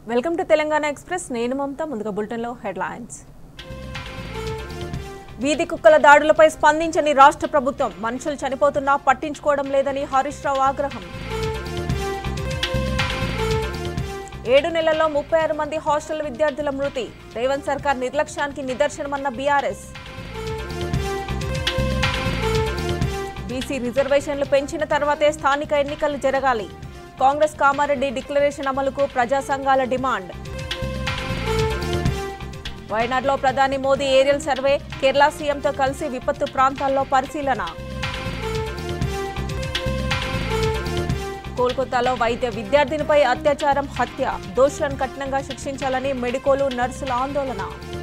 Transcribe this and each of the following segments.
welcome to Telangana express నేను మమత ముందుగా బులెటిన్లో హెడ్లైన్స్ వీధి కుక్కల దాడులపై స్పందించని రాష్ట్ర ప్రభుత్వం మనుషులు చనిపోతున్నా పట్టించుకోవడం లేదని హరీష్ రావు ఆగ్రహం ఏడు నెలల్లో ముప్పై ఆరు మంది హాస్టల్ విద్యార్థుల మృతి రేవంత్ సర్కార్ నిర్లక్ష్యానికి నిదర్శనమన్న బీఆర్ఎస్ బీసీ రిజర్వేషన్లు పెంచిన తర్వాతే స్థానిక ఎన్నికలు జరగాలి కాంగ్రెస్ కామారెడ్డి డిక్లరేషన్ అమలుకు ప్రజా సంఘాల డిమాండ్ వయనాడ్లో ప్రధాని మోదీ ఏరియల్ సర్వే కేరళ సీఎంతో కలిసి విపత్తు ప్రాంతాల్లో పరిశీలన కోల్కతాలో వైద్య విద్యార్థినిపై అత్యాచారం హత్య దోషులను కఠినంగా శిక్షించాలని మెడికోలు నర్సుల ఆందోళన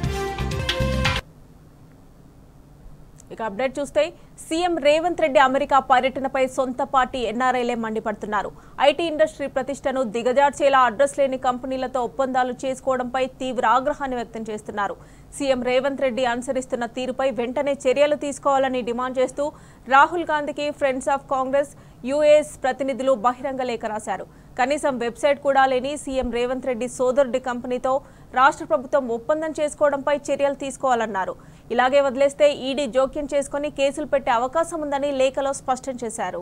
ఇక అప్డేట్ చూస్తే సీఎం రేవంత్ రెడ్డి అమెరికా పర్యటనపై సొంత పార్టీ ఎన్ఆర్ఐలే మండిపడుతున్నారు ఐటీ ఇండస్ట్రీ ప్రతిష్టను దిగజార్చేలా అడ్రస్ లేని కంపెనీలతో ఒప్పందాలు చేసుకోవడంపై తీవ్ర ఆగ్రహాన్ని వ్యక్తం చేస్తున్నారు సీఎం రేవంత్ రెడ్డి అనుసరిస్తున్న తీరుపై వెంటనే చర్యలు తీసుకోవాలని డిమాండ్ చేస్తూ రాహుల్ గాంధీకి ఫ్రెండ్స్ ఆఫ్ కాంగ్రెస్ యుఎస్ ప్రతినిధులు బహిరంగ లేఖ రాశారు కనీసం వెబ్సైట్ కూడా లేని సీఎం రేవంత్ రెడ్డి సోదరుడి కంపెనీతో రాష్ట్ర ప్రభుత్వం ఒప్పందం చేసుకోవడంపై చర్యలు తీసుకోవాలన్నారు ఇలాగే వదిలేస్తే ఈడీ జోక్యం చేసుకుని కేసులు పెట్టే అవకాశం ఉందని లేఖలో స్పష్టం చేశారు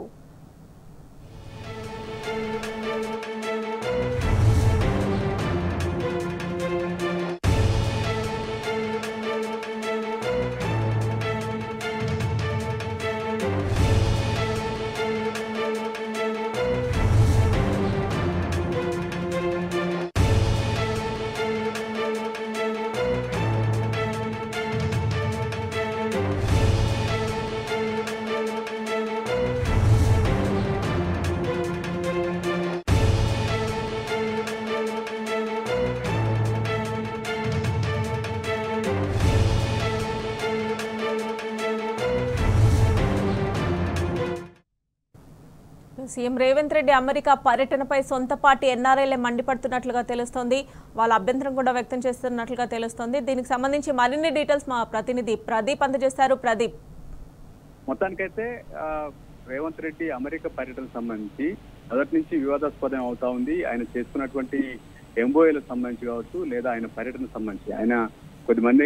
సీఎం రేవంత్ రెడ్డి అమెరికా పర్యటనపై సొంత పార్టీ ఎన్ఆర్ఐలే మండిపడుతున్నట్లుగా తెలుస్తోంది వాళ్ళ అభ్యంతరం కూడా వ్యక్తం చేస్తున్నట్లుగా తెలుస్తోంది దీనికి సంబంధించి మరిన్ని డీటెయిల్స్ మా ప్రతినిధి ప్రదీప్ అందజేస్తారు ప్రదీప్ మొత్తానికైతే ఆ, రేవంత్ రెడ్డి అమెరికా పర్యటన సంబంధించి మొదటి నుంచి వివాదాస్పదం అవుతా ఉంది ఆయన చేసుకున్నటువంటి ఎంబోఏలకు సంబంధించి కావచ్చు లేదా ఆయన పర్యటన సంబంధించి ఆయన కొద్దిమంది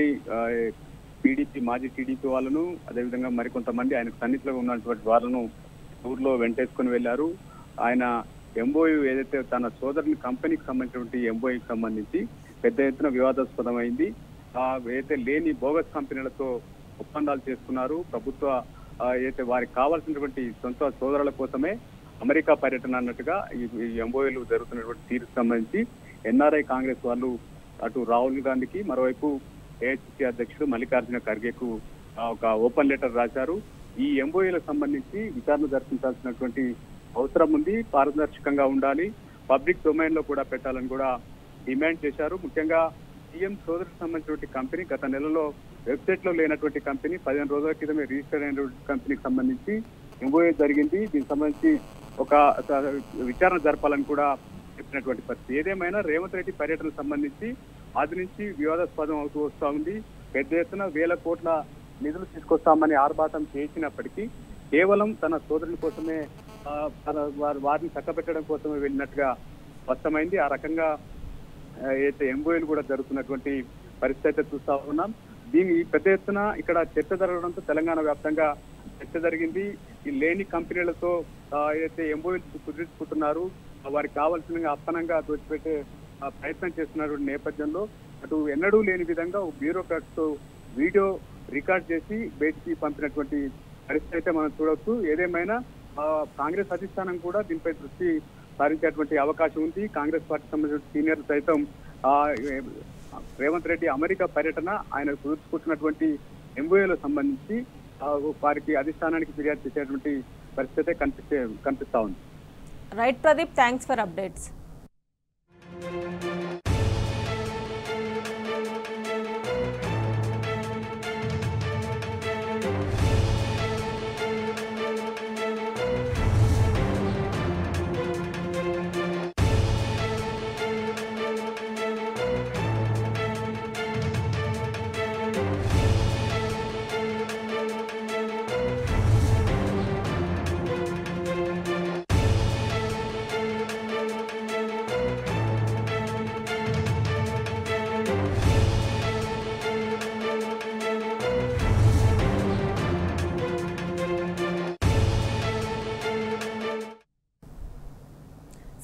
టీడీపీ మాజీ టీడీపీ వాళ్ళను అదేవిధంగా మరికొంతమంది ఆయన సన్నిధిలో ఉన్నటువంటి వాళ్ళను ఊర్లో వెంటేసుకుని వెళ్లారు ఆయన ఎంబోయు ఏదైతే తన సోదరుని కంపెనీకి సంబంధించినటువంటి ఎంబోయికి సంబంధించి పెద్ద ఎత్తున వివాదాస్పదమైంది ఆ, ఏదైతే లేని బోగస్ కంపెనీలతో ఒప్పందాలు చేసుకున్నారు ప్రభుత్వ ఆ, ఏదైతే వారికి కావాల్సినటువంటి సొంత సోదరుల కోసమే అమెరికా పర్యటన అన్నట్టుగా ఈ ఎంబోఏలు జరుగుతున్నటువంటి తీరుకు సంబంధించి ఎన్ఆర్ఐ కాంగ్రెస్ వాళ్ళు అటు రాహుల్ గాంధీకి మరోవైపు ఏఐసిసి అధ్యక్షుడు మల్లికార్జున ఖర్గేకు ఆ, ఒక ఓపెన్ లెటర్ రాశారు ఈ ఎంబోఏలకు సంబంధించి విచారణ జరిపించాల్సినటువంటి అవసరం ఉంది పారదర్శకంగా ఉండాలి పబ్లిక్ డొమైన్ లో కూడా పెట్టాలని కూడా డిమాండ్ చేశారు ముఖ్యంగా సీఎం సోదరికి సంబంధించినటువంటి కంపెనీ గత నెలలో వెబ్సైట్ లో లేనటువంటి కంపెనీ పదిహేను రోజుల క్రితమే రిజిస్టర్ అయినటువంటి కంపెనీకి సంబంధించి ఎంబోఏ జరిగింది దీనికి సంబంధించి ఒక స- విచారణ జరపాలని కూడా చెప్పినటువంటి పరిస్థితి ఏదేమైనా రేవంత్ రెడ్డి పర్యటనకు సంబంధించి ఆది నుంచి వివాదాస్పదం అవుతూ వస్తా ఉంది పెద్ద ఎత్తున వేల కోట్ల నిధులు తీసుకొస్తామని ఆర్భాటం చేసినప్పటికీ కేవలం తన సోదరుని కోసమే ఆ, తన వారి- వారిని చక్కబెట్టడం కోసమే వెళ్ళినట్టుగా స్పష్టమైంది ఆ రకంగా ఆ, ఏదైతే ఎంబోయిలు కూడా జరుగుతున్నటువంటి పరిస్థితి అయితే చూస్తా ఉన్నాం దీని ఈ పెద్ద ఎత్తున ఇక్కడ చర్చ జరగడంతో తెలంగాణ వ్యాప్తంగా చర్చ జరిగింది ఈ లేని కంపెనీలతో ఆ, ఏదైతే ఎంబోయిలు కుదుర్చుకుంటున్నారు ఆ, వారికి కావాల్సిన అప్పనంగా దోచిపెట్టే ఆ, ప్రయత్నం చేస్తున్నటువంటి నేపథ్యంలో అటు ఎన్నడూ లేని విధంగా బ్యూరోక్రాట్స్ తో వీడియో రికార్డ్ చేసి బయటికి పంపినటువంటి పరిస్థితి అయితే మనం చూడొచ్చు ఏదేమైనా ఆ, కాంగ్రెస్ అధిష్టానం కూడా దీనిపై దృష్టి సారించేటువంటి అవకాశం ఉంది కాంగ్రెస్ పార్టీ సంబంధించిన సీనియర్లు సైతం ఆ, ఏ- రేవంత్ రెడ్డి అమెరికా పర్యటన ఆయన కుదుర్చుకుంటున్నటువంటి ఎంబోఏలకు సంబంధించి ఆ, వారికి అధిష్టానానికి ఫిర్యాదు చేసేటువంటి పరిస్థితి కనిపిస్తే కనిపిస్తా ఉంది right Pradeep thanks for updates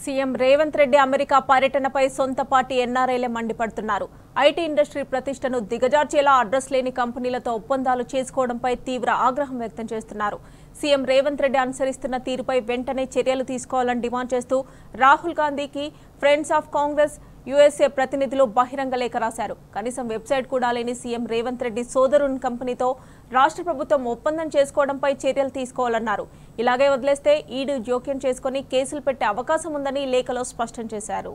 CM Revanth Reddy America పర్యటనపై సొంత పార్టీ ఎన్ఆర్ఐలే మండిపడుతున్నారు ఐటీ ఇండస్ట్రీ ప్రతిష్టను దిగజార్చేలా అడ్రస్ లేని కంపెనీలతో ఒప్పందాలు చేసుకోవడంపై తీవ్ర ఆగ్రహం వ్యక్తం చేస్తున్నారు సీఎం రేవంత్ రెడ్డి అనుసరిస్తున్న తీరుపై వెంటనే చర్యలు తీసుకోవాలని డిమాండ్ చేస్తూ రాహుల్ గాంధీకి ఫ్రెండ్స్ ఆఫ్ కాంగ్రెస్ యుఎస్ఏ ప్రతినిధులు బహిరంగ లేఖ రాశారు కనీసం వెబ్సైట్ కూడా లేని సీఎం రేవంత్ రెడ్డి సోదరుని కంపెనీతో రాష్ట్ర ప్రభుత్వం ఒప్పందం చేసుకోవడంపై చర్యలు తీసుకోవాలన్నారు ఇలాగే వదిలేస్తే ఈడీ జోక్యం చేసుకుని కేసులు పెట్టే అవకాశం ఉందని లేఖలో స్పష్టం చేశారు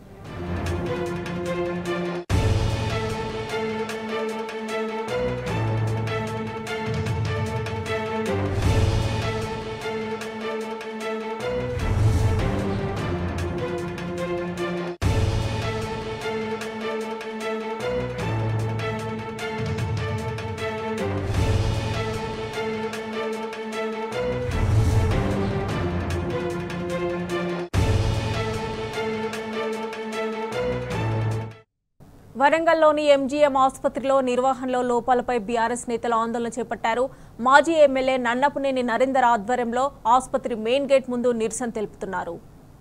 వరంగల్లోని ఎంజీఎం ఆసుపత్రిలో నిర్వహణలో లోపాలపై బీఆర్ఎస్ నేతలు ఆందోళన చేపట్టారు మాజీ ఎమ్మెల్యే నన్నపునేని నరేందర్ ఆధ్వర్యంలో ఆసుపత్రి మెయిన్ గేట్ ముందు నిరసన తెలుపుతున్నారు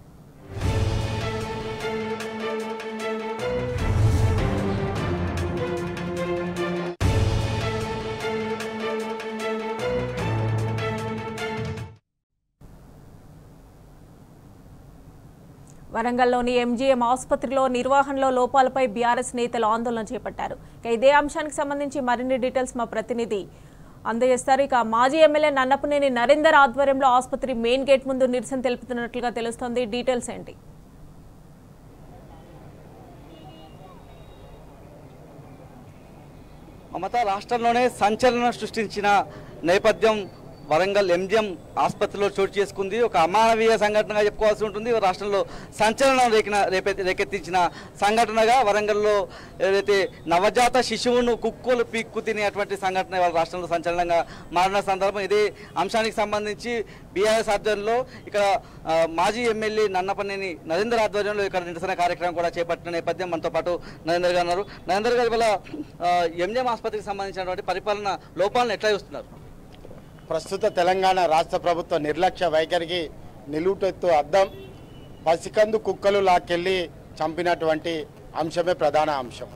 వరంగల్లోని ఎంజీఎం ఆసుపత్రిలో నిర్వహణలో లోపాలపై బీఆర్ఎస్ నేతలు ఆందోళన చేపట్టారు ఇక ఇదే అంశానికి సంబంధించి మరిన్ని డీటెయిల్స్ మా ప్రతినిధి అందజేస్తారు ఇక మాజీ ఎమ్మెల్యే నన్నపనేని నరేందర్ ఆధ్వర్యంలో ఆసుపత్రి మెయిన్ గేట్ ముందు నిరసన తెలుపుతున్నట్లుగా తెలుస్తోంది డీటెయిల్స్ ఏంటి మమత రాష్ట్రంలోనే సంచలనం సృష్టించిన నేపథ్యం వరంగల్ ఎంజిఎం ఆసుపత్రిలో చోటు చేసుకుంది ఒక అమానవీయ సంఘటనగా చెప్పుకోవాల్సి ఉంటుంది రాష్ట్రంలో సంచలనం రేకిన రేపె రేకెత్తించిన సంఘటనగా వరంగల్లో ఏదైతే నవజాత శిశువును కుక్కలు పీక్కు తినేటువంటి సంఘటన ఇవాళ రాష్ట్రంలో సంచలనంగా మారిన సందర్భం ఇదే అంశానికి సంబంధించి బీఆర్ఎస్ ఆధ్వర్యంలో ఇక్కడ ఆ, మాజీ ఎమ్మెల్యే నన్నపనేని నరేందర్ ఆధ్వర్యంలో ఇక్కడ నిరసన కార్యక్రమం కూడా చేపట్టిన నేపథ్యం మనతో పాటు నరేందర్ గారు ఉన్నారు నరేందర్ గారు ఇవాళ ఎంజిఎం ఆసుపత్రికి సంబంధించినటువంటి పరిపాలన లోపాలను ఎట్లా చూస్తున్నారు ప్రస్తుత తెలంగాణ రాష్ట్ర ప్రభుత్వ నిర్లక్ష్య వైఖరికి నిలువుటెత్తు అద్దం పసికందు కుక్కలు లాక్కెళ్ళి చంపినటువంటి అంశమే ప్రధాన అంశం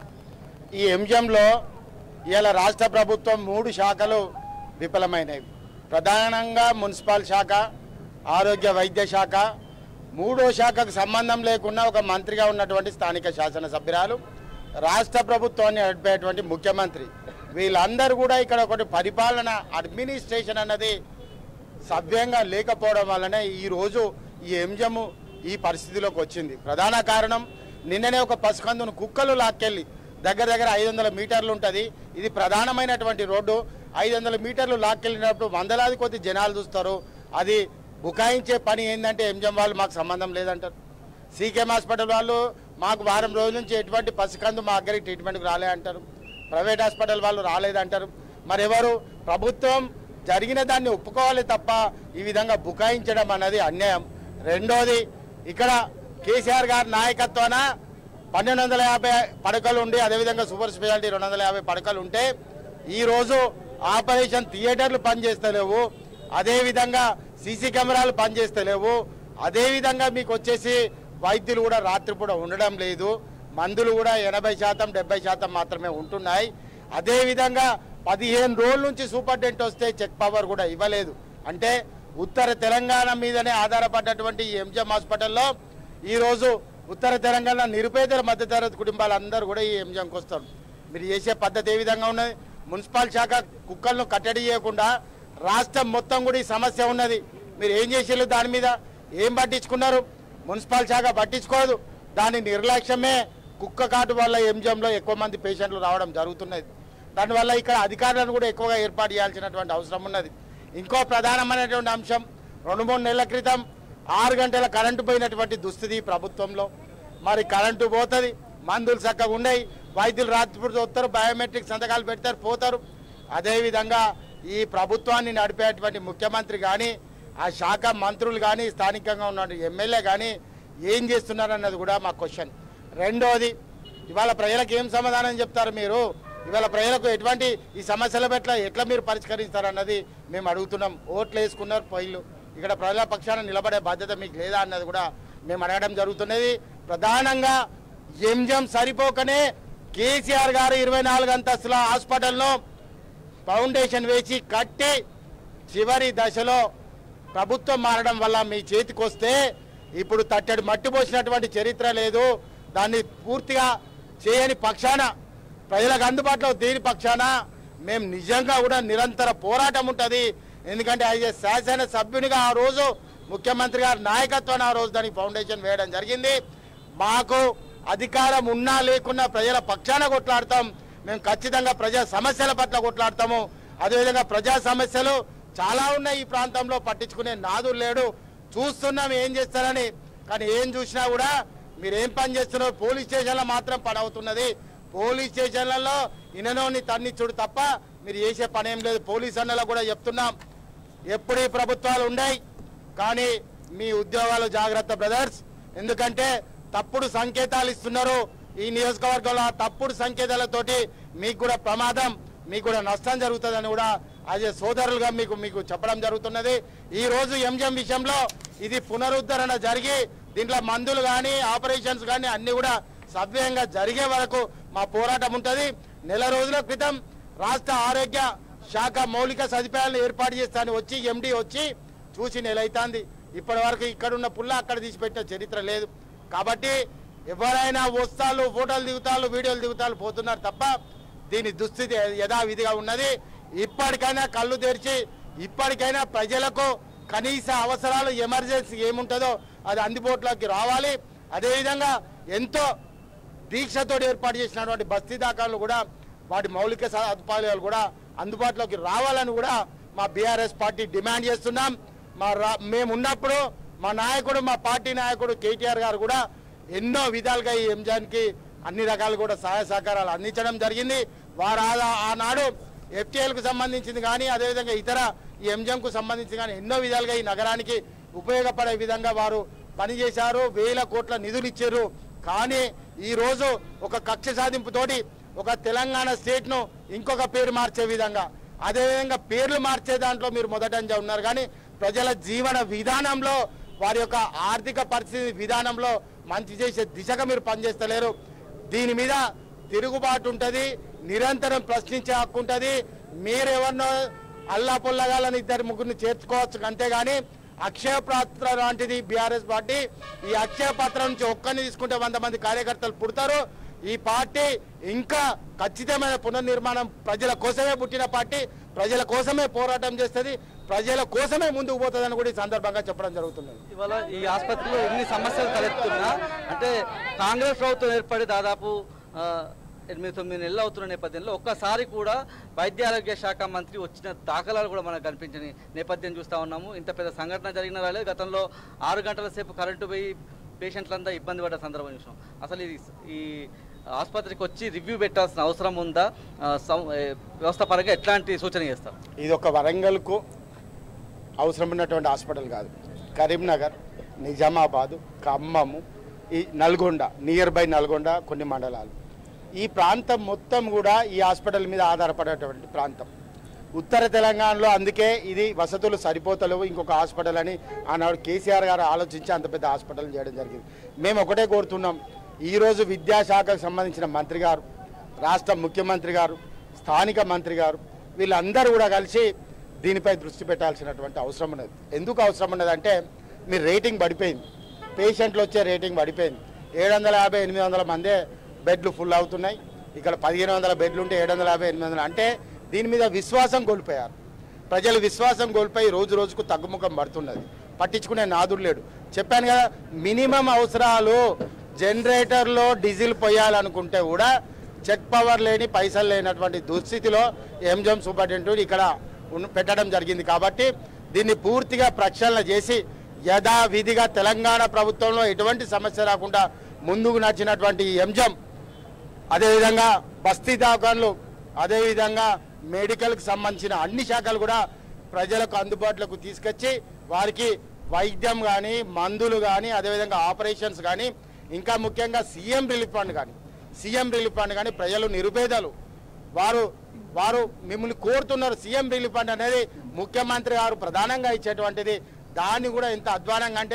ఈ ఎంజంలో ఇవాళ రాష్ట్ర ప్రభుత్వం మూడు శాఖలు విఫలమైనవి ప్రధానంగా మున్సిపల్ శాఖ ఆరోగ్య వైద్య శాఖ మూడో శాఖకు సంబంధం లేకుండా ఒక మంత్రిగా ఉన్నటువంటి స్థానిక శాసనసభ్యురాలు రాష్ట్ర ప్రభుత్వాన్ని నడిపేటువంటి ముఖ్యమంత్రి వీళ్ళందరూ కూడా ఇక్కడ ఒకటి పరిపాలన అడ్మినిస్ట్రేషన్ అన్నది సభ్యంగా లేకపోవడం వల్లనే ఈరోజు ఈ ఎంజము ఈ పరిస్థితిలోకి వచ్చింది ప్రధాన కారణం నిన్ననే ఒక పసుకందును కుక్కలు లాక్కెళ్ళి దగ్గర దగ్గర ఐదు వందల మీటర్లు ఉంటుంది ఇది ప్రధానమైనటువంటి రోడ్డు ఐదు వందల మీటర్లు లాక్కెళ్ళినప్పుడు వందలాది కొద్ది జనాలు చూస్తారు అది బుకాయించే పని ఏంటంటే ఎంజం వాళ్ళు మాకు సంబంధం లేదంటారు సీకేఎం హాస్పిటల్ వాళ్ళు మాకు వారం రోజుల నుంచి ఎటువంటి పసికందు మా దగ్గరికి ట్రీట్మెంట్కి రాలే అంటారు ప్రైవేట్ హాస్పిటల్ వాళ్ళు రాలేదంటారు మరి ఎవరు ప్రభుత్వం జరిగిన దాన్ని ఒప్పుకోవాలి తప్ప ఈ విధంగా బుకాయించడం అన్నది అన్యాయం రెండోది ఇక్కడ కేసీఆర్ గారి నాయకత్వాన పన్నెండు వందల యాభై పడకలు ఉండి అదేవిధంగా సూపర్ స్పెషాలిటీ రెండు వందల యాభై పడకలు ఉంటే ఈరోజు ఆపరేషన్ థియేటర్లు పనిచేస్తలేవు అదేవిధంగా సీసీ కెమెరాలు పనిచేస్తలేవు అదేవిధంగా మీకు వచ్చేసి వైద్యులు కూడా రాత్రిపూట ఉండడం లేదు మందులు కూడా ఎనభై శాతం డెబ్బై శాతం మాత్రమే ఉంటున్నాయి అదేవిధంగా పదిహేను రోజుల నుంచి సూపరింటెండెంట్ వస్తే చెక్ పవర్ కూడా ఇవ్వలేదు అంటే ఉత్తర తెలంగాణ మీదనే ఆధారపడ్డటువంటి ఈ ఎంజిఎం హాస్పిటల్లో ఈరోజు ఉత్తర తెలంగాణ నిరుపేదల మధ్యతరగతి కుటుంబాలందరూ కూడా ఈ ఎంజిఎంకి వస్తారు మీరు చేసే పద్ధతి ఏ విధంగా ఉన్నది మున్సిపల్ శాఖ కుక్కలను కట్టడి చేయకుండా రాష్ట్రం మొత్తం కూడా ఈ సమస్య ఉన్నది మీరు ఏం చేసేళ్ళు దాని మీద ఏం పట్టించుకున్నారు మున్సిపల్ శాఖ పట్టించుకోదు దాని నిర్లక్ష్యమే కుక్క కాటు వల్ల ఎంజిఎంలో ఎక్కువ మంది పేషెంట్లు రావడం జరుగుతున్నది దానివల్ల ఇక్కడ అధికారులను కూడా ఎక్కువగా ఏర్పాటు చేయాల్సినటువంటి అవసరం ఉన్నది ఇంకో ప్రధానమైనటువంటి అంశం రెండు మూడు నెలల క్రితం ఆరు గంటల కరెంటు పోయినటువంటి దుస్థితి ఈ ప్రభుత్వంలో మరి కరెంటు పోతుంది మందులు చక్కగా ఉన్నాయి వైద్యులు రాత్రిపూట వస్తారు బయోమెట్రిక్ సంతకాలు పెడతారు పోతారు అదేవిధంగా ఈ ప్రభుత్వాన్ని నడిపేటువంటి ముఖ్యమంత్రి కానీ ఆ శాఖ మంత్రులు కానీ స్థానికంగా ఉన్న ఎమ్మెల్యే కానీ ఏం చేస్తున్నారన్నది కూడా మా క్వశ్చన్ రెండోది ఇవాళ ప్రజలకు ఏం సమాధానం చెప్తారు మీరు ఇవాళ ప్రజలకు ఎటువంటి ఈ సమస్యల పట్ల ఎట్లా మీరు పరిష్కరిస్తారన్నది మేము అడుగుతున్నాం ఓట్లు వేసుకున్నారు పొయ్యిలు ఇక్కడ ప్రజల పక్షాన నిలబడే బాధ్యత మీకు లేదా అన్నది కూడా మేము అడగడం జరుగుతున్నది ప్రధానంగా ఎంజం సరిపోకనే కేసీఆర్ గారు ఇరవై నాలుగు అంతస్తుల హాస్పిటల్లో ఫౌండేషన్ వేసి కట్టి చివరి దశలో ప్రభుత్వం మారడం వల్ల మీ చేతికి వస్తే ఇప్పుడు తట్టడి మట్టి పోసినటువంటి చరిత్ర లేదు దాన్ని పూర్తిగా చేయని పక్షాన ప్రజలకు అందుబాటులో దేని పక్షాన మేము నిజంగా కూడా నిరంతర పోరాటం ఉంటుంది ఎందుకంటే యాజ్ ఏ శాసన సభ్యునిగా ఆ రోజు ముఖ్యమంత్రి గారి నాయకత్వాన్ని ఆ రోజు దానికి ఫౌండేషన్ వేయడం జరిగింది మాకు అధికారం ఉన్నా లేకున్నా ప్రజల పక్షాన కొట్లాడతాం మేము ఖచ్చితంగా ప్రజా సమస్యల పట్ల కొట్లాడతాము అదేవిధంగా ప్రజా సమస్యలు చాలా ఉన్నాయి ఈ ప్రాంతంలో పట్టించుకునే నాదులు లేడు చూస్తున్నాం ఏం చేస్తారని కానీ ఏం చూసినా కూడా మీరు ఏం పని చేస్తున్నారు పోలీస్ స్టేషన్లో మాత్రం పని అవుతున్నది పోలీస్ స్టేషన్లలో ఇననోని తన్నిచ్చుడు తప్ప మీరు చేసే పని ఏం లేదు పోలీస్ అన్నలో కూడా చెప్తున్నాం ఎప్పుడు ఈ ప్రభుత్వాలు ఉన్నాయి కానీ మీ ఉద్యోగాలు జాగ్రత్త బ్రదర్స్ ఎందుకంటే తప్పుడు సంకేతాలు ఇస్తున్నారు ఈ నియోజకవర్గంలో ఆ తప్పుడు సంకేతాలతోటి మీకు కూడా ప్రమాదం మీకు కూడా నష్టం జరుగుతుందని కూడా అదే సోదరులుగా మీకు మీకు చెప్పడం జరుగుతున్నది ఈ రోజు ఎంజిఎం విషయంలో ఇది పునరుద్ధరణ జరిగి దీంట్లో మందులు కానీ ఆపరేషన్స్ కానీ అన్ని కూడా సవ్యంగా జరిగే వరకు మా పోరాటం ఉంటుంది నెల రోజుల క్రితం రాష్ట్ర ఆరోగ్య శాఖ మౌలిక సదుపాయాలను ఏర్పాటు చేస్తాను వచ్చి ఎండి వచ్చి చూసి నెల అవుతుంది ఇప్పటి వరకు ఇక్కడున్న పుల్ల అక్కడ తీసిపెట్టిన చరిత్ర లేదు కాబట్టి ఎవరైనా వస్తాలు ఫోటోలు దిగుతాలు వీడియోలు దిగుతాలు పోతున్నారు తప్ప దీని దుస్థితి యథావిధిగా ఉన్నది ఇప్పటికైనా కళ్ళు తెరిచి ఇప్పటికైనా ప్రజలకు కనీస అవసరాలు ఎమర్జెన్సీ ఏముంటుందో అది అందుబాటులోకి రావాలి అదేవిధంగా ఎంతో దీక్షతో ఏర్పాటు చేసినటువంటి బస్తీ దాఖలు కూడా వాటి మౌలిక సదుపాయాలు కూడా అందుబాటులోకి రావాలని కూడా మా బీఆర్ఎస్ పార్టీ డిమాండ్ చేస్తున్నాం మా రా మేము ఉన్నప్పుడు మా నాయకుడు మా పార్టీ నాయకుడు కేటీఆర్ గారు కూడా ఎన్నో విధాలుగా ఈ ఎంజాన్కి అన్ని రకాలు కూడా సహాయ సహకారాలు అందించడం జరిగింది వారు ఆ- ఆనాడు ఎఫ్టీఎల్కు సంబంధించింది కానీ అదేవిధంగా ఇతర ఈ ఎంజంకు సంబంధించి కానీ ఎన్నో విధాలుగా ఈ నగరానికి ఉపయోగపడే విధంగా వారు పనిచేశారు వేల కోట్ల నిధులు ఇచ్చారు కానీ ఈ రోజు ఒక కక్ష సాధింపుతోటి ఒక తెలంగాణ స్టేట్ ను ఇంకొక పేరు మార్చే విధంగా అదేవిధంగా పేర్లు మార్చే దాంట్లో మీరు మొదటంజా ఉన్నారు కానీ ప్రజల జీవన విధానంలో వారి యొక్క ఆర్థిక పరిస్థితి విధానంలో మంచి చేసే దిశగా మీరు పనిచేస్తలేరు దీని మీద తిరుగుబాటు ఉంటుంది నిరంతరం ప్రశ్నించే హక్కు ఉంటుంది మీరెవరినో అల్లా పొల్లగాలని ఇద్దరు ముగ్గురిని చేర్చుకోవచ్చు అంతేగాని అక్షయ పాత్ర లాంటిది బీఆర్ఎస్ పార్టీ ఈ అక్షయ పాత్ర నుంచి ఒక్కరిని తీసుకుంటే వంద మంది కార్యకర్తలు పుడతారు ఈ పార్టీ ఇంకా ఖచ్చితమైన పునర్నిర్మాణం ప్రజల కోసమే పుట్టిన పార్టీ ప్రజల కోసమే పోరాటం చేస్తుంది ప్రజల కోసమే ముందుకు పోతుందని కూడా ఈ సందర్భంగా చెప్పడం జరుగుతున్నది ఇవాళ ఈ ఆసుపత్రిలో ఎన్ని సమస్యలు తలెత్తున్నా అంటే కాంగ్రెస్ ప్రభుత్వం ఏర్పడి దాదాపు ఆ, ఎనిమిది తొమ్మిది నెలలు అవుతున్న నేపథ్యంలో ఒక్కసారి కూడా వైద్య ఆరోగ్య శాఖ మంత్రి వచ్చిన దాఖలాలు కూడా మనకు కనిపించని నేపథ్యం చూస్తూ ఉన్నాము ఇంత పెద్ద సంఘటన జరిగిన రాలేదు గతంలో ఆరు గంటల సేపు కరెంటు పోయి పేషెంట్లంతా ఇబ్బంది పడ్డ సందర్భం చూసాం అసలు ఇది ఈ ఆసుపత్రికి వచ్చి రివ్యూ పెట్టాల్సిన అవసరం ఉందా ఆ, సం- ఏ, వ్యవస్థ పరంగా ఎట్లాంటి సూచన చేస్తారు ఇది ఒక వరంగల్కు అవసరం ఉన్నటువంటి హాస్పిటల్ కాదు కరీంనగర్ నిజామాబాదు ఖమ్మము ఈ నల్గొండ నియర్ బై నల్గొండ కొన్ని మండలాలు ఈ ప్రాంతం మొత్తం కూడా ఈ హాస్పిటల్ మీద ఆధారపడేటువంటి ప్రాంతం ఉత్తర తెలంగాణలో అందుకే ఇది వసతులు సరిపోతలేవు ఇంకొక హాస్పిటల్ అని ఆనాడు కేసీఆర్ గారు ఆలోచించి అంత పెద్ద హాస్పిటల్ చేయడం జరిగింది మేము ఒకటే కోరుతున్నాం ఈరోజు విద్యాశాఖకు సంబంధించిన మంత్రి గారు రాష్ట్ర ముఖ్యమంత్రి గారు స్థానిక మంత్రి గారు వీళ్ళందరూ కూడా కలిసి దీనిపై దృష్టి పెట్టాల్సినటువంటి అవసరం ఉన్నది ఎందుకు అవసరం ఉన్నది అంటే మీ రేటింగ్ పడిపోయింది పేషెంట్లు వచ్చే రేటింగ్ పడిపోయింది ఏడు వందల యాభై ఎనిమిది వందల మందే బెడ్లు ఫుల్ అవుతున్నాయి ఇక్కడ పదిహేను వందల బెడ్లు ఉంటే ఏడు వందల యాభై ఎనిమిది వందలు అంటే దీని మీద విశ్వాసం కోల్పోయారు ప్రజలు విశ్వాసం కోల్పోయి రోజు రోజుకు తగ్గుముఖం పడుతున్నది పట్టించుకునే నాదుడు లేడు చెప్పాను కదా మినిమం అవసరాలు జనరేటర్లో డీజిల్ పోయాలనుకుంటే కూడా చెక్ పవర్ లేని పైసలు లేనటువంటి దుస్థితిలో ఎంజం సూపరింటెండెంట్ ఇక్కడ ఉన్న- పెట్టడం జరిగింది కాబట్టి దీన్ని పూర్తిగా ప్రక్షాళన చేసి యథావిధిగా తెలంగాణ ప్రభుత్వంలో ఎటువంటి సమస్య రాకుండా ముందుకు నడిచినటువంటి ఈ ఎంజం అదేవిధంగా బస్తీ దవాఖాన్లు అదేవిధంగా మెడికల్కి సంబంధించిన అన్ని శాఖలు కూడా ప్రజలకు అందుబాటులోకి తీసుకొచ్చి వారికి వైద్యం కానీ మందులు కానీ అదేవిధంగా ఆపరేషన్స్ కానీ ఇంకా ముఖ్యంగా సీఎం రిలీఫ్ ఫండ్ కానీ సీఎం రిలీఫ్ ఫండ్ కానీ ప్రజలు నిరుపేదలు వారు వారు మిమ్మల్ని కోరుతున్నారు సీఎం రిలీఫ్ ఫండ్ అనేది ముఖ్యమంత్రి గారు ప్రధానంగా ఇచ్చేటువంటిది దాన్ని కూడా ఎంత అధ్వానంగా అంటే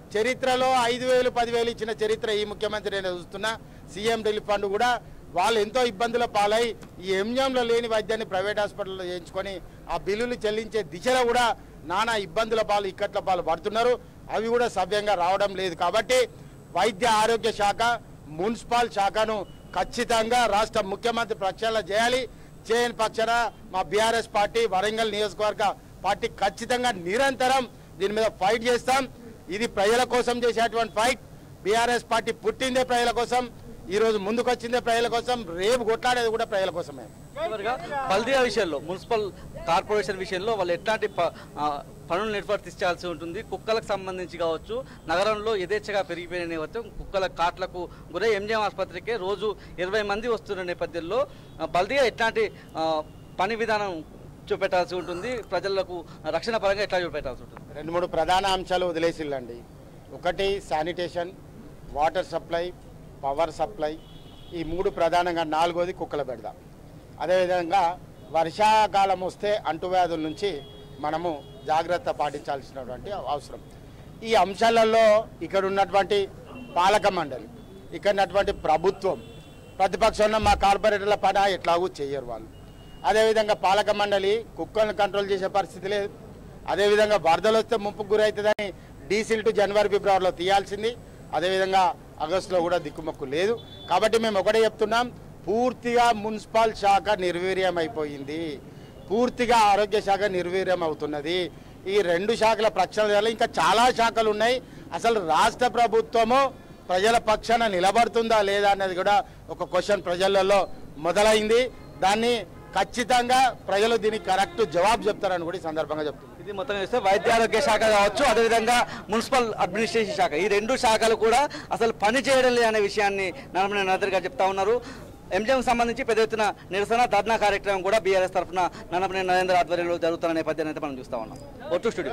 చరిత్రలో ఐదు వేలు పదివేలు ఇచ్చిన చరిత్ర ఈ ముఖ్యమంత్రి నేను చూస్తున్నా సీఎం రిలీఫ్ ఫండ్ కూడా వాళ్ళు ఎంతో ఇబ్బందుల పాలై ఈ ఎంజంలో లేని వైద్యాన్ని ప్రైవేట్ హాస్పిటల్లో చేయించుకొని ఆ బిల్లులు చెల్లించే దిశలో కూడా నానా ఇబ్బందుల పాలు ఇక్కట్ల పాలు పడుతున్నారు అవి కూడా సవ్యంగా రావడం లేదు కాబట్టి వైద్య ఆరోగ్య శాఖ మున్సిపల్ శాఖను ఖచ్చితంగా రాష్ట్ర ముఖ్యమంత్రి ప్రక్షాళన చేయాలి చేయని పక్షాన మా బీఆర్ఎస్ పార్టీ వరంగల్ నియోజకవర్గ పార్టీ ఖచ్చితంగా నిరంతరం దీని మీద ఫైట్ చేస్తాం ఇది ప్రజల కోసం చేసేటువంటి ఫైట్ బీఆర్ఎస్ పార్టీ పుట్టిందే ప్రజల కోసం ఈ రోజు ముందుకు వచ్చిందే ప్రజల కోసం రేపు కొట్లాడేది కూడా ప్రజల కోసమే చివరిగా బల్దియా విషయంలో మున్సిపల్ కార్పొరేషన్ విషయంలో వాళ్ళు ఎట్లాంటి ప- ఆ, పనులు నిర్వర్తించాల్సి ఉంటుంది కుక్కలకు సంబంధించి కావచ్చు నగరంలో యథేచ్ఛగా పెరిగిపోయిన నేపథ్యం కుక్కల కాట్లకు గురై ఎంజిఎం ఆసుపత్రికి రోజు ఇరవై మంది వస్తున్న నేపథ్యంలో ఆ, బల్దియా ఎట్లాంటి ఆ, పని విధానం చూపెట్టాల్సి ఉంటుంది ప్రజలకు రక్షణ పరంగా ఎట్లా చూపెట్టాల్సి ఉంటుంది రెండు మూడు ప్రధాన అంశాలు వదిలేసిల్లండి ఒకటి sanitation water supply power supply ఈ మూడు ప్రధానంగా నాలుగోది కుక్కల బెడద అదేవిధంగా వర్షాకాలం వస్తే అంటువ్యాధుల నుంచి మనము జాగ్రత్త పాటించాల్సినటువంటి అవసరం ఈ అంశాలలో ఇక్కడ ఉన్నటువంటి పాలక మండలి ఇక్కడ ఉన్నటువంటి ప్రభుత్వం ప్రతిపక్షంలో మా కార్పొరేటర్ల పని ఎట్లాగూ చేయరు వాళ్ళు అదేవిధంగా పాలక మండలి కుక్కలను కంట్రోల్ చేసే పరిస్థితి లేదు అదేవిధంగా వరదలు వస్తే ముప్పుకు గురవుతుందని డీజిల్ టు జనవరి ఫిబ్రవరిలో తీయాల్సింది అదేవిధంగా ఆగస్టులో కూడా దిక్కుమొక్కు లేదు కాబట్టి మేము ఒకటే చెప్తున్నాం పూర్తిగా మున్సిపల్ శాఖ నిర్వీర్యం అయిపోయింది పూర్తిగా ఆరోగ్య శాఖ నిర్వీర్యం అవుతున్నది ఈ రెండు శాఖల ప్రక్షాళన చేయాలి ఇంకా చాలా శాఖలు ఉన్నాయి అసలు రాష్ట్ర ప్రభుత్వము ప్రజల పక్షాన నిలబడుతుందా లేదా అనేది కూడా ఒక క్వశ్చన్ ప్రజలలో మొదలైంది దాన్ని ఖచ్చితంగా ప్రజలు దీనికి కరెక్ట్ జవాబు చెప్తారని కూడా ఈ సందర్భంగా చెప్తున్నారు ఇది మొత్తం చూస్తే వైద్య ఆరోగ్య శాఖ కావచ్చు అదేవిధంగా మున్సిపల్ అడ్మినిస్ట్రేషన్ శాఖ ఈ రెండు శాఖలు కూడా అసలు పని చేయడం లేదనే విషయాన్ని నరమణ నరేంద్ర గారు చెప్తా ఉన్నారు ఎంజిఎం సంబంధించి పెద్ద ఎత్తున నిరసన ధర్నా కార్యక్రమం కూడా బీఆర్ఎస్ తరఫున నన్నపనే నరేంద్ర ఆధ్వర్యంలో జరుగుతున్న నేపథ్యాన్ని అయితే మనం చూస్తా ఉన్నాం ఒట్టు studio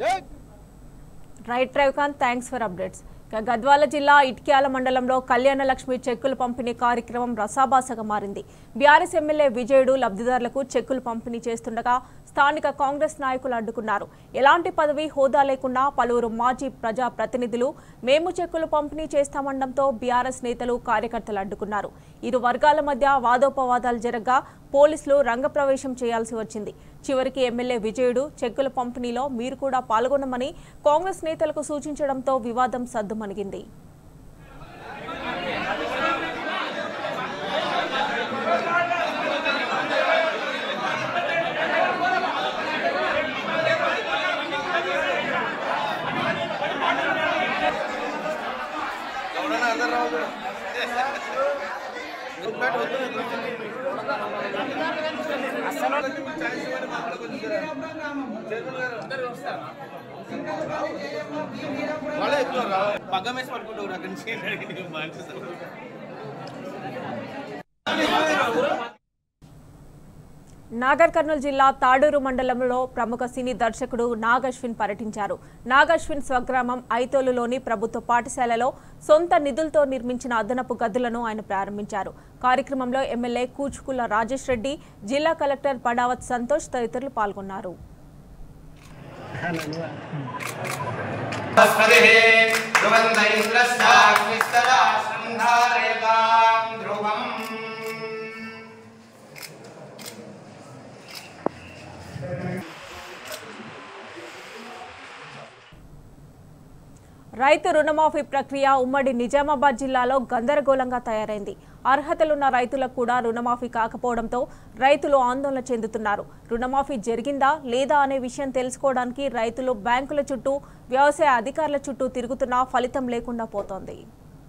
right Ravikanth thanks for updates ఇక గద్వాల జిల్లా ఇట్క్యాల మండలంలో కళ్యాణ లక్ష్మి చెక్కులు పంపిణీ కార్యక్రమం రసాభాసగా మారింది బీఆర్ఎస్ ఎమ్మెల్యే విజయుడు లబ్ధిదారులకు చెక్కులు పంపిణీ చేస్తుండగా స్థానిక కాంగ్రెస్ నాయకులు అడ్డుకున్నారు ఎలాంటి పదవి హోదా లేకుండా పలువురు మాజీ ప్రజా ప్రతినిధులు మేము చెక్కులు పంపిణీ చేస్తామనడంతో బీఆర్ఎస్ నేతలు కార్యకర్తలు అడ్డుకున్నారు ఇరు వర్గాల మధ్య వాదోపవాదాలు జరగగా పోలీసులు రంగప్రవేశం చేయాల్సి వచ్చింది చివరికి ఎమ్మెల్యే విజయుడు చెక్కుల పంపిణీలో మీరు కూడా పాల్గొనమని కాంగ్రెస్ నేతలకు సూచించడంతో వివాదం సద్దుమణిగింది పగ్గమేసి పట్టుకుంటావు అక్కడి నుంచి మంచి నాగర్ కర్నూలు జిల్లా తాడూరు మండలంలో ప్రముఖ సినీ దర్శకుడు నాగశ్విన్ పర్యటించారు నాగశ్విన్ స్వగ్రామం ఐతోలులోని ప్రభుత్వ పాఠశాలలో సొంత నిధులతో నిర్మించిన అదనపు గదులను ఆయన ప్రారంభించారు కార్యక్రమంలో ఎమ్మెల్యే కూచుకుల రాజేష్ రెడ్డి జిల్లా కలెక్టర్ పడావత్ సంతోష్ తదితరులు పాల్గొన్నారు ధ్రువంత ఇంద్రస్తాగ్నిస్తరా శృంగారేగాం ధ్రువం రైతు రుణమాఫీ ప్రక్రియ ఉమ్మడి నిజామాబాద్ జిల్లాలో గందరగోళంగా తయారైంది అర్హతలున్న రైతులకు కూడా రుణమాఫీ కాకపోవడంతో రైతులు ఆందోళన చెందుతున్నారు రుణమాఫీ జరిగిందా లేదా అనే విషయం తెలుసుకోవడానికి రైతులు బ్యాంకుల చుట్టూ వ్యవసాయ అధికారుల చుట్టూ తిరుగుతున్నా ఫలితం లేకుండా పోతోంది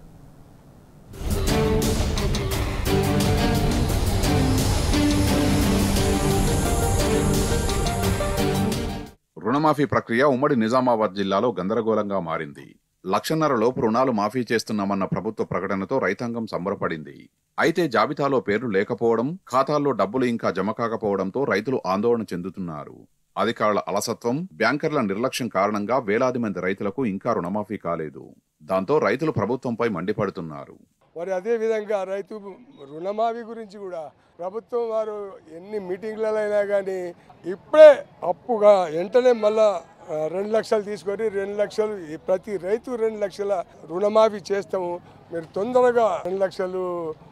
రుణమాఫీ ప్రక్రియ ఉమ్మడి నిజామాబాద్ జిల్లాలో గందరగోళంగా మారింది లక్షన్నర లోపు రుణాలు మాఫీ చేస్తున్నామన్న ప్రభుత్వ ప్రకటనతో రైతాంగం సంబరపడింది అయితే జాబితాలో పేర్లు లేకపోవడం ఖాతాల్లో డబ్బులు ఇంకా జమ కాకపోవడంతో రైతులు ఆందోళన చెందుతున్నారు అధికారుల అలసత్వం బ్యాంకర్ల నిర్లక్ష్యం కారణంగా వేలాది మంది రైతులకు ఇంకా రుణమాఫీ కాలేదు దాంతో రైతులు ప్రభుత్వంపై మండిపడుతున్నారు మరి అదే విధంగా రైతు రుణమాఫీ గురించి కూడా ప్రభుత్వం వారు ఎన్ని మీటింగ్లలో అయినా కానీ ఇప్పుడే అప్పుగా వెంటనే మళ్ళా ఆ, రెండు లక్షలు తీసుకొని రెండు లక్షలు ఈ ప్రతి రైతు రెండు లక్షల రుణమాఫీ చేస్తాము మీరు తొందరగా రెండు లక్షలు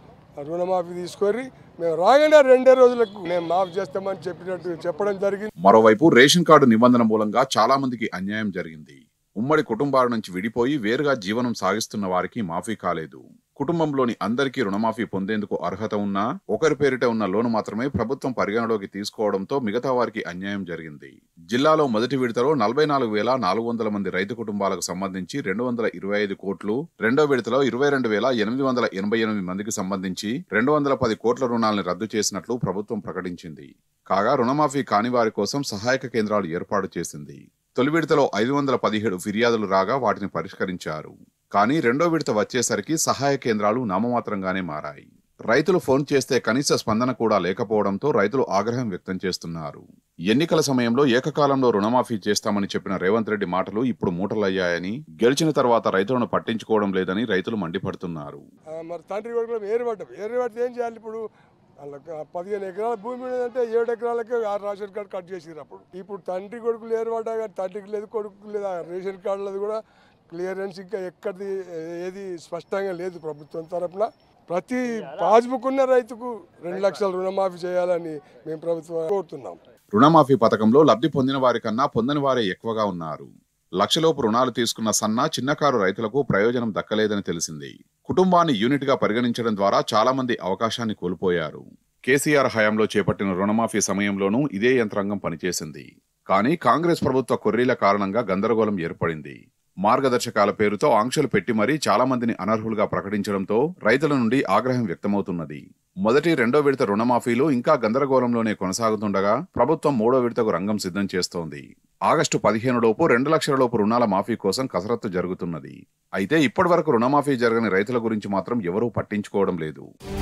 రుణమాఫీ తీసుకొని మేము రాగానే రెండే రోజులకు మేము మాఫీ చేస్తామని చెప్పినట్టు చెప్పడం జరిగింది మరోవైపు రేషన్ కార్డు నిబంధన మూలంగా చాలా మందికి అన్యాయం జరిగింది ఉమ్మడి కుటుంబాల నుంచి విడిపోయి వేరుగా జీవనం సాగిస్తున్న వారికి మాఫీ కాలేదు కుటుంబంలోని అందరికీ రుణమాఫీ పొందేందుకు అర్హత ఉన్నా ఒకరి పేరిట ఉన్న లోను మాత్రమే ప్రభుత్వం పరిగణలోకి తీసుకోవడంతో మిగతా వారికి అన్యాయం జరిగింది జిల్లాలో మొదటి విడతలో నలభై నాలుగు వేల నాలుగు వందల మంది రైతు కుటుంబాలకు సంబంధించి రెండు వందల ఇరవై ఐదు కోట్లు రెండో విడతలో ఇరవై రెండు వేల ఎనిమిది వందల ఎనభై ఎనిమిది మందికి సంబంధించి రెండు వందల పది కోట్ల రుణాలను రద్దు చేసినట్లు ప్రభుత్వం ప్రకటించింది కాగా రుణమాఫీ కాని వారి కోసం సహాయక కేంద్రాలు ఏర్పాటు చేసింది తొలి విడతలో ఐదు వందల పదిహేడు ఫిర్యాదులు రాగా వాటిని పరిష్కరించారు కానీ రెండో విడత వచ్చేసరికి సహాయ కేంద్రాలు నామమాత్రంగానే మారాయి రైతులు ఫోన్ చేస్తే కనీస స్పందన కూడా లేకపోవడంతో రైతులు ఆగ్రహం వ్యక్తం చేస్తున్నారు ఎన్నికల సమయంలో ఏకకాలంలో రుణమాఫీ చేస్తామని చెప్పిన రేవంత్ రెడ్డి మాటలు ఇప్పుడు మూటలయ్యాయని గెలిచిన తర్వాత రైతులను పట్టించుకోవడం లేదని రైతులు మండిపడుతున్నారు ఆ, మరి తండ్రి కొడుకులు ఏరుపడ్డాం ఏరుపడితే ఏం చేయాలి ఇప్పుడు వాళ్ళకి ఆ పదిహేను ఎకరాల భూమి ఉన్నదంటే ఏడు ఎకరాలకే ఆ రేషన్ కార్డు కట్ చేసిరు అప్పుడు ఇప్పుడు తండ్రి కొడుకులు ఏరుపడ్డా కానీ తండ్రికి లేదు కొడుకు లేదు ఆ రేషన్ కార్డులది కూడా క్లియరెన్స్ ఇంకా ఎక్కడిది ఏది స్పష్టంగా లేదు ప్రభుత్వం తరపున ప్రతి పాస్బుక్ ఉన్న రైతుకు రెండు లక్షల రుణమాఫీ చేయాలని మేము ప్రభుత్వం కోరుతున్నాం రుణమాఫీ పథకంలో లబ్ధి పొందిన వారి కన్నా పొందని వారే ఎక్కువగా ఉన్నారు లక్షలోపు రుణాలు తీసుకున్న సన్న చిన్నకారు రైతులకు ప్రయోజనం దక్కలేదని తెలిసింది కుటుంబాన్ని యూనిట్ గా పరిగణించడం ద్వారా చాలా మంది అవకాశాన్ని కోల్పోయారు కేసీఆర్ హయాంలో చేపట్టిన రుణమాఫీ సమయంలోనూ ఇదే యంత్రాంగం పనిచేసింది కానీ కాంగ్రెస్ ప్రభుత్వ కొర్రీల కారణంగా గందరగోళం ఏర్పడింది మార్గదర్శకాల పేరుతో ఆంక్షలు పెట్టి మరీ చాలా మందిని అనర్హులుగా ప్రకటించడంతో రైతుల నుండి ఆగ్రహం వ్యక్తమవుతున్నది మొదటి రెండో విడత రుణమాఫీలు ఇంకా గందరగోళంలోనే కొనసాగుతుండగా ప్రభుత్వం మూడో విడతకు రంగం సిద్ధం చేస్తోంది ఆగస్టు పదిహేను లోపు రెండు లక్షల లోపు రుణాల మాఫీ కోసం కసరత్తు జరుగుతున్నది అయితే ఇప్పటి వరకు రుణమాఫీ జరగని రైతుల గురించి మాత్రం ఎవరూ పట్టించుకోవడం లేదు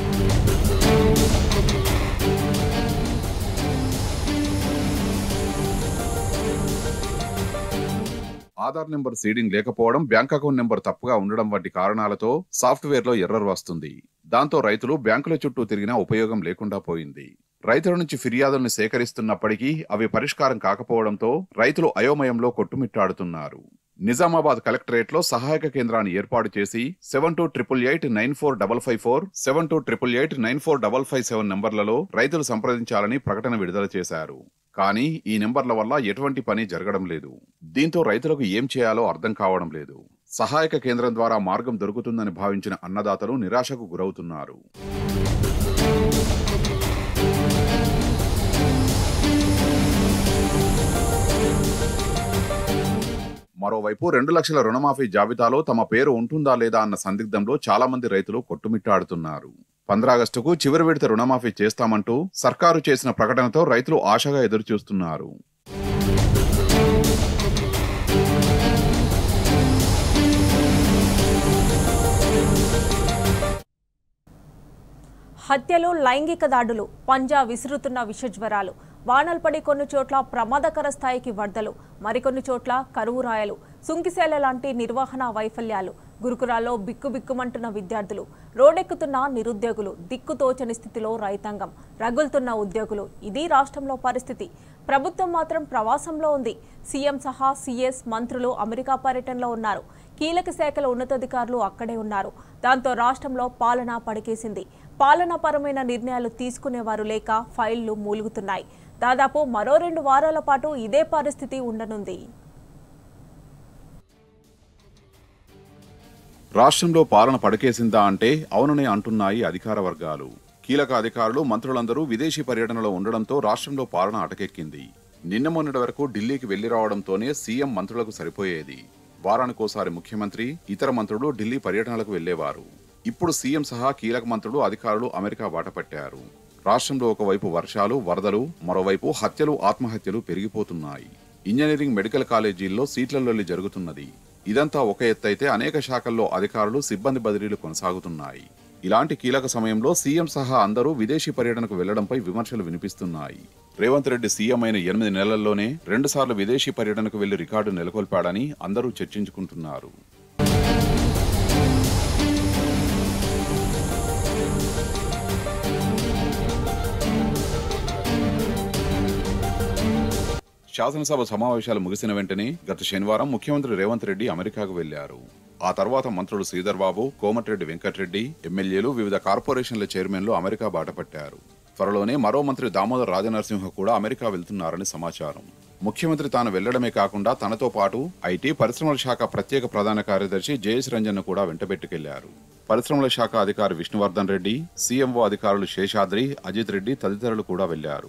ఆధార్ నెంబర్ సీడింగ్ లేకపోవడం బ్యాంక్ అకౌంట్ నెంబర్ తప్పుగా ఉండడం వంటి కారణాలతో సాఫ్ట్వేర్ లో ఎర్రర్ వస్తుంది దాంతో రైతులు బ్యాంకుల చుట్టూ తిరిగినా ఉపయోగం లేకుండా పోయింది రైతుల నుంచి ఫిర్యాదుల్ని సేకరిస్తున్నప్పటికీ అవి పరిష్కారం కాకపోవడంతో రైతులు అయోమయంలో కొట్టుమిట్టాడుతున్నారు నిజామాబాద్ కలెక్టరేట్ లో సహాయక కేంద్రాన్ని ఏర్పాటు చేసి seven two triple eight nine four double five four seven two triple eight nine four double five seven నంబర్లలో రైతులు సంప్రదించాలని ప్రకటన విడుదల చేశారు కానీ ఈ నెంబర్ల వల్ల ఎటువంటి పని జరగడం లేదు దీంతో రైతులకు ఏం చేయాలో అర్థం కావడం లేదు సహాయక కేంద్రం ద్వారా మార్గం దొరుకుతుందని భావించిన అన్నదాతలు నిరాశకు గురవుతున్నారు మరోవైపు రెండు లక్షల రుణమాఫీ జాబితాలో తమ పేరు ఉంటుందా లేదా అన్న సందిగ్ధంలో చాలా మంది రైతులు కొట్టుమిట్టాడుతున్నారు పంద్రాగస్టుకు చివరి విడత రుణమాఫీ చేస్తామంటూ సర్కారు చేసిన ప్రకటనతో రైతులు ఆశగా ఎదురుచూస్తున్నారు హత్యలు లైంగిక దాడులు పంజా విసురుతున్న విషజ్వరాలు వానలు పడి కొన్ని చోట్ల ప్రమాదకర స్థాయికి వరదలు మరికొన్ని చోట్ల కరువు రాయలు సుంకిసేల లాంటి నిర్వహణ వైఫల్యాలు గురుకురాల్లో బిక్కుబిక్కుమంటున్న విద్యార్థులు రోడ్డెక్కుతున్న నిరుద్యోగులు దిక్కుతోచని స్థితిలో రైతాంగం రగులుతున్న ఉద్యోగులు ఇది రాష్ట్రంలో పరిస్థితి ప్రభుత్వం మాత్రం ప్రవాసంలో ఉంది సీఎం సహా సీఎస్ మంత్రులు అమెరికా పర్యటనలో ఉన్నారు కీలక శాఖల ఉన్నతాధికారులు అక్కడే ఉన్నారు దాంతో రాష్ట్రంలో పాలన పడికేసింది పాలనాపరమైన నిర్ణయాలు తీసుకునేవారు లేక ఫైళ్లు మూలుగుతున్నాయి దాదాపు మరో రెండు వారాల పాటు ఇదే పరిస్థితి ఉండనుంది రాష్ట్రంలో పాలన పడకేసిందా అంటే అవుననే అంటున్నాయి అధికార వర్గాలు కీలక అధికారులు మంత్రులందరూ విదేశీ పర్యటనలో ఉండడంతో రాష్ట్రంలో పాలన అటకెక్కింది నిన్న మొన్నటి వరకు ఢిల్లీకి వెళ్లి రావడంతోనే సీఎం మంత్రులకు సరిపోయేది వారానికోసారి ముఖ్యమంత్రి ఇతర మంత్రులు ఢిల్లీ పర్యటనలకు వెళ్లేవారు ఇప్పుడు సీఎం సహా కీలక మంత్రులు అధికారులు అమెరికా బాటపట్టారు రాష్ట్రంలో ఒకవైపు వర్షాలు వరదలు మరోవైపు హత్యలు ఆత్మహత్యలు పెరిగిపోతున్నాయి ఇంజనీరింగ్ మెడికల్ కాలేజీల్లో సీట్లలోని జరుగుతున్నది ఇదంతా ఒక ఎత్తైతే అనేక శాఖల్లో అధికారులు సిబ్బంది బదిలీలు కొనసాగుతున్నాయి ఇలాంటి కీలక సమయంలో సీఎం సహా అందరూ విదేశీ పర్యటనకు వెళ్లడంపై విమర్శలు వినిపిస్తున్నాయి రేవంత్ రెడ్డి సీఎం అయిన ఎనిమిది నెలల్లోనే రెండుసార్లు విదేశీ పర్యటనకు వెళ్లి రికార్డు నెలకొల్పాడని అందరూ చర్చించుకుంటున్నారు శాసనసభ సమావేశాలు ముగిసిన వెంటనే గత శనివారం ముఖ్యమంత్రి రేవంత్ రెడ్డి అమెరికాకు వెళ్లారు ఆ తర్వాత మంత్రులు శ్రీధర్ బాబు కోమటిరెడ్డి వెంకటరెడ్డి ఎమ్మెల్యేలు వివిధ కార్పొరేషన్ల చైర్మన్లు అమెరికా బాటపట్టారు త్వరలోనే మరో మంత్రి దామోదర్ రాజనరసింహ కూడా అమెరికా వెళ్తున్నారని సమాచారం ముఖ్యమంత్రి తాను వెళ్లడమే కాకుండా తనతో పాటు ఐటీ పరిశ్రమల శాఖ ప్రత్యేక ప్రధాన కార్యదర్శి జయేష్ రంజన్ కూడా వెంటబెట్టుకెళ్లారు పరిశ్రమల శాఖ అధికారి విష్ణువర్ధన్ రెడ్డి సీఎంఓ అధికారులు శేషాద్రి అజిత్ రెడ్డి తదితరులు కూడా వెళ్లారు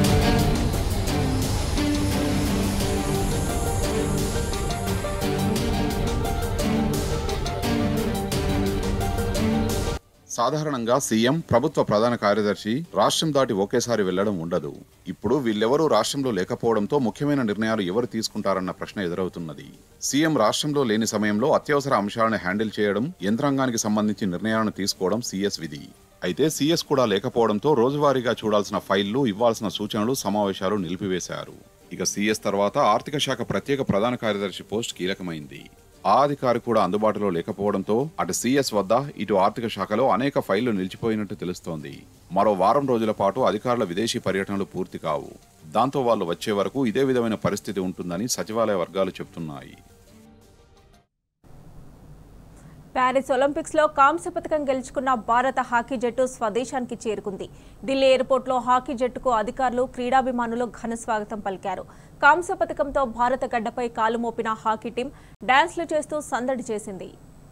సాధారణంగా సీఎం ప్రభుత్వ ప్రధాన కార్యదర్శి రాష్ట్రం దాటి ఒకేసారి వెళ్లడం ఉండదు ఇప్పుడు వీళ్ళెవరూ రాష్ట్రంలో లేకపోవడంతో ముఖ్యమైన నిర్ణయాలు ఎవరు తీసుకుంటారన్న ప్రశ్న ఎదురవుతున్నది సీఎం రాష్ట్రంలో లేని సమయంలో అత్యవసర అంశాలను హ్యాండిల్ చేయడం యంత్రాంగానికి సంబంధించి నిర్ణయాలను తీసుకోవడం సీఎస్ విధి అయితే సీఎస్ కూడా లేకపోవడంతో రోజువారీగా చూడాల్సిన ఫైళ్లు ఇవ్వాల్సిన సూచనలు సమావేశాలు నిలిపివేశారు ఇక సీఎస్ తర్వాత ఆర్థిక శాఖ ప్రత్యేక ప్రధాన కార్యదర్శి పోస్ట్ కీలకమైంది ఆ అధికారి కూడా అందుబాటులో లేకపోవడంతో అటు సీఎస్ వద్ద ఇటు ఆర్థిక శాఖలో అనేక ఫైళ్లు నిలిచిపోయినట్టు తెలుస్తోంది మరో వారం రోజుల పాటు అధికారుల విదేశీ పర్యటనలు పూర్తి కావు దాంతో వాళ్ళు వచ్చే వరకు ఇదే విధమైన పరిస్థితి ఉంటుందని సచివాలయ వర్గాలు చెబుతున్నాయి ప్యారిస్ ఒలింపిక్స్ లో కాంస్య పథకం గెలుచుకున్న భారత హాకీ జట్టు స్వదేశానికి చేరుకుంది ఢిల్లీ ఎయిర్పోర్ట్లో హాకీ జట్టుకు అధికారులు క్రీడాభిమానులు ఘన స్వాగతం పలికారు కాంస్య పథకంతో భారత గడ్డపై కాలు మోపిన హాకీ టీం డాన్స్లు చేస్తూ సందడి చేసింది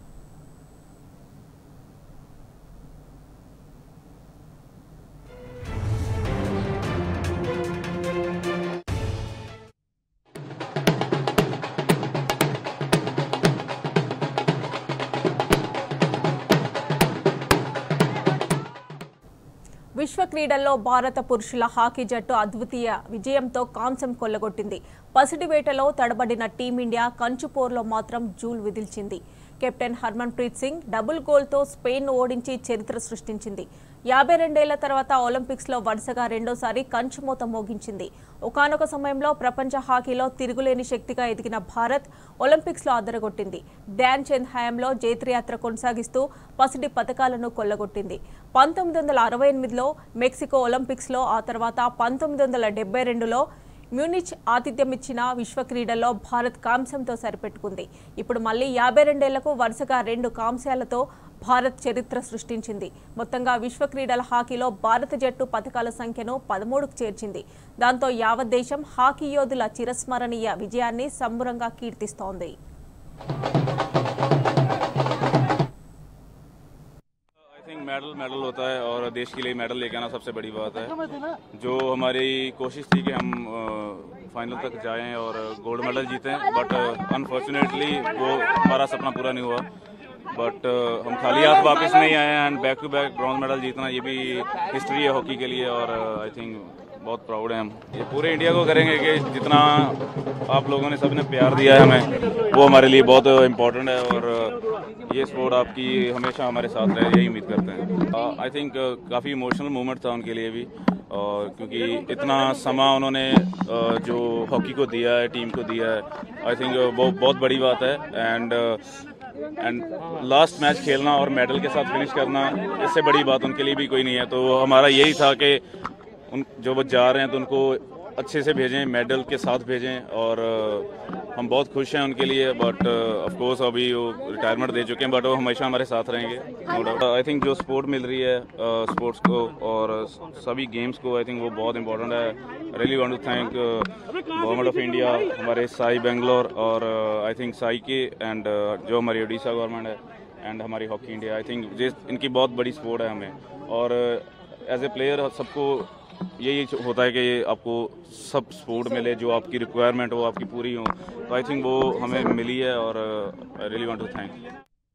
విశ్వ క్రీడల్లో భారత పురుషుల హాకీ జట్టు అద్వితీయ విజయంతో కాంస్యం కొల్లగొట్టింది పసిడి వేటలో తడబడిన టీమిండియా కంచుపోర్లో మాత్రం జూల్ విదిల్చింది captain Harmanpreet Singh double గోల్తో స్పెయిన్ ఓడించి చరిత్ర సృష్టించింది యాభై రెండేళ్ల తర్వాత ఒలింపిక్స్లో వరుసగా రెండోసారి కంచుమూత మోగించింది ఒకానొక సమయంలో ప్రపంచ హాకీలో తిరుగులేని శక్తిగా ఎదిగిన భారత్ ఒలింపిక్స్లో అదరగొట్టింది డ్యాన్ చంద్ హయాంలో జైత్రయాత్ర కొనసాగిస్తూ పసిడి పథకాలను కొల్లగొట్టింది పంతొమ్మిది వందల అరవై ఎనిమిదిలో మెక్సికో ఒలింపిక్స్లో ఆ తర్వాత పంతొమ్మిది వందల డెబ్బై రెండులో మ్యూనిచ్ ఆతిథ్యం ఇచ్చిన విశ్వ క్రీడల్లో భారత్ కాంస్యంతో సరిపెట్టుకుంది ఇప్పుడు మళ్ళీ యాభై రెండేళ్లకు వరుసగా రెండు కాంస్యాలతో భారత్ చరిత్ర సృష్టించింది మొత్తంగా విశ్వ క్రీడల హాకీలో భారత జట్టు పథకాల సంఖ్యను పదమూడుకు చేర్చింది దాంతో యావత్ దేశం హాకీ యోధుల చిరస్మరణీయ విజయాన్ని సంబురంగా కీర్తిస్తోంది आई थिंक मेडल मेडल होता है और देश के लिए मेडल लेके आना सबसे बड़ी बात है जो हमारी कोशिश थी कि हम फाइनल तक जाएं और गोल्ड मेडल जीतें बट अनफॉर्चुनेटली वो हमारा सपना पूरा नहीं हुआ बट हम खाली हाथ वापस नहीं आए and back to back bronze medal जीतना ये भी हिस्ट्री है हॉकी के लिए और आई थिंक बहुत प्राउड है हम ये पूरे इंडिया को करेंगे कि जितना आप लोगों ने सबने प्यार दिया है हमें वो हमारे लिए बहुत इम्पोर्टेंट है और ये स्पोर्ट आपकी हमेशा हमारे साथ रहे यही उम्मीद करते हैं आई थिंक काफ़ी इमोशनल मोमेंट था उनके लिए भी और क्योंकि इतना समा उन्होंने अ, जो हॉकी को दिया है टीम को दिया है आई थिंक वो बहुत बड़ी बात है एंड एंड लास्ट मैच खेलना और मेडल के साथ फिनिश करना इससे बड़ी बात उनके लिए भी कोई नहीं है तो हमारा यही था कि उन जो वो जा रहे हैं तो उनको अच्छे से भेजें मेडल के साथ भेजें और अ, हम बहुत खुश हैं उनके लिए बट ऑफ कोर्स अभी वो रिटायरमेंट दे चुके हैं बट वो हमेशा हमारे साथ रहेंगे नो डाउट आई थिंक जो सपोर्ट मिल रही है स्पोर्ट्स को और सभी गेम्स को आई थिंक वो बहुत इंपॉर्टेंट है really want to thank government of India हमारे साई बेंगलोर और आई थिंक साई के एंड जो हमारी उड़ीसा गवर्नमेंट है एंड हमारी हॉकी इंडिया आई थिंक जिस इनकी बहुत बड़ी सपोर्ट है हमें और एज ए प्लेयर सबको यही होता है कि आपको सब सपोर्ट मिले जो आपकी रिक्वायरमेंट हो आपकी पूरी हो तो आई थिंक वो हमें मिली है और I really want to thank